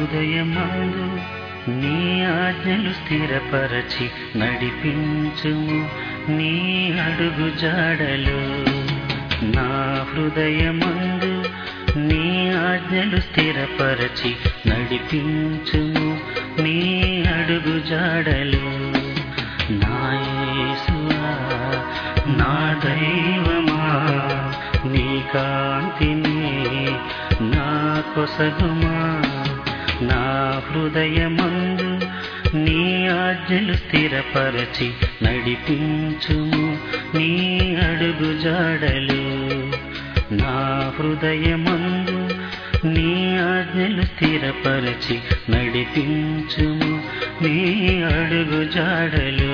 హృదయమందు నీ ఆజ్ఞలు స్థిరపరచి నడిపించుము నీ అడుగు జాడలు నా హృదయమందు నీ ఆజ్ఞలు స్థిరపరచి నడిపించుము నీ అడుగు జాడలు నా యేసువా నా దైవమా నీ కాంతిని నా కొసగుమా నా హృదయమందు నీ ఆజ్ఞలు స్థిరపరచి నడిపించుము నీ అడుగు జాడలు నా హృదయమందు నీ ఆజ్ఞలు స్థిరపరచి నడిపించుము నీ అడుగు జాడలు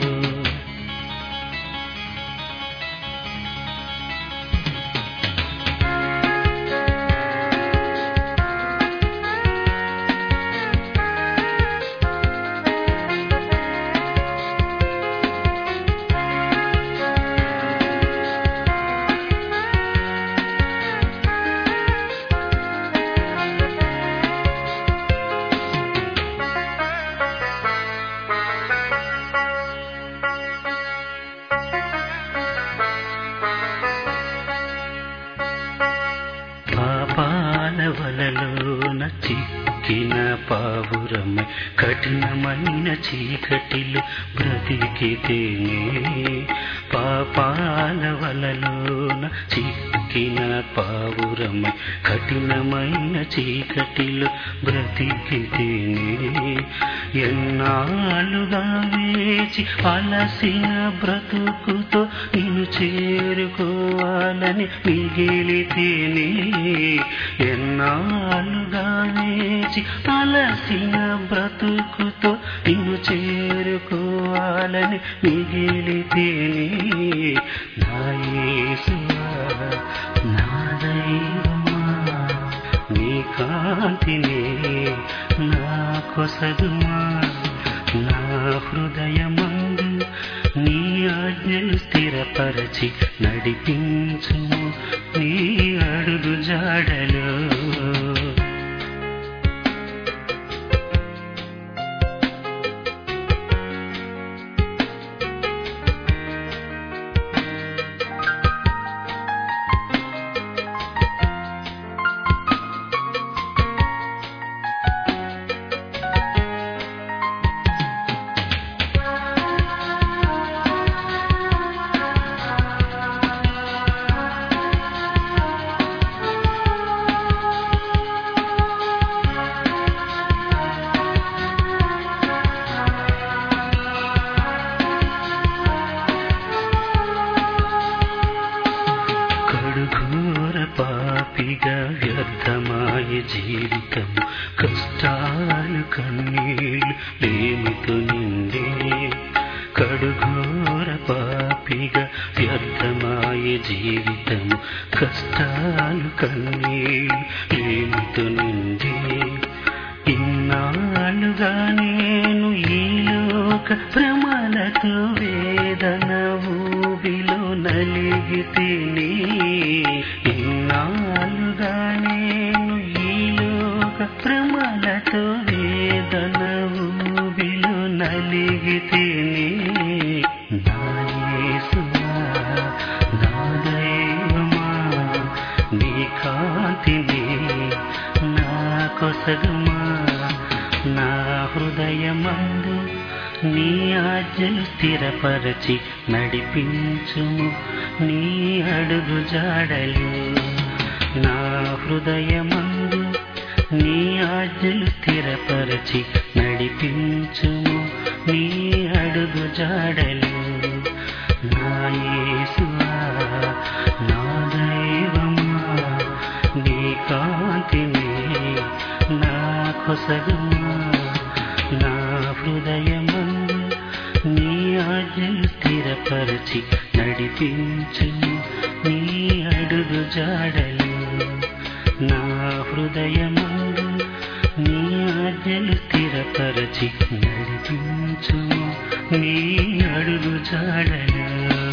పాపాల వలలోన చిక్కిన పావురమై కఠినమైన చీకటిలు బ్రతికితేనే పాపాల వలలోన చిక్కిన పావురమై కఠినమైన చీకటిలు బ్రతికితేనే ఎన్నాళ్ళుగా వేచి అలసిన బ్రతుకుతో నిన్ను చేరుకోవాలని మిగిలితేనే ఎన్నాళ్ళుగా వేచి అలసిన బ్రతుకుతో నిన్ను చేరుకోవాలని మిగిలితేనే నా యేసువా నా దైవమా నీ కాంతినే నా కొసగుమా నా హృదయమందు నీ ఆజ్ఞలు స్థిరపరచి నడిపించుము నీ అడుగు జాడలు కడుఘోర పాపిగా వ్యర్థమాయ జీవితం కష్టాలు కన్నీళ్ళు లేమితో నిండే కడుఘోర పాపిగా వ్యర్థమాయ జీవితం కష్టాలు కన్నీళ్ళు లేమితో నిండే ఇన్నాళ్ళుగా నేను ఈ లోక భ్రమలతో వేదన ఊబిలో నలిగితేనే ఇన్నాళ్ళుగా నేను ఈ లోక భ్రమలతో వేదన ఊబిలో నలిగితేనే నా యేసువా నా దైవమా నీ కాంతిని నా కొసగుమా నా హృదయమందు నీ ఆజ్ఞలు స్థిరపరచి నడిపించుము నీ అడుగు జాడలు నా హృదయమందు నీ ఆజ్ఞలు స్థిరపరచి నడిపించుము నీ అడుగు జాడలు నా యేసువా నా దైవమా నీ కాంతిని నా కొసగుమా నా హృదయమందు నీ ఆజ్ఞలు స్థిరపరచి నడిపించుము నీ అడుగు జాడలు నా హృదయమందు నీ ఆజ్ఞలు స్థిరపరచి నడిపించుము నీ అడుగు జాడలు